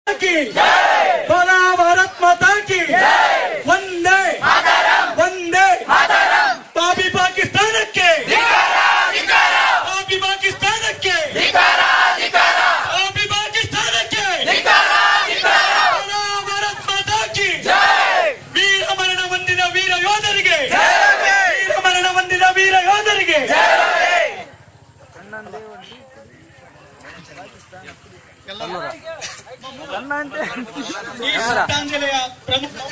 की बोला भारत माता की वंदे वंदे ಪಾಪಿ ಪಾಕಿಸ್ತಾನಕ್ಕೆ ಪಾಪಿ ಪಾಕಿಸ್ತಾನಕ್ಕೆ ಪಾಪಿ ಪಾಕಿಸ್ತಾನಕ್ಕೆ बोला ಭಾರತ್ ಮಾತಾ की ವೀರ ಮರಣ ಹೊಂದಿದ ವೀರ ಯೋಧರಿಗೆ ವೀರ ಮರಣ ಹೊಂದಿದ ವೀರ ಯೋಧರಿಗೆ ಈ ಶ್ರದ್ಧಾಂಜಲಿಯ ಪ್ರಮುಖ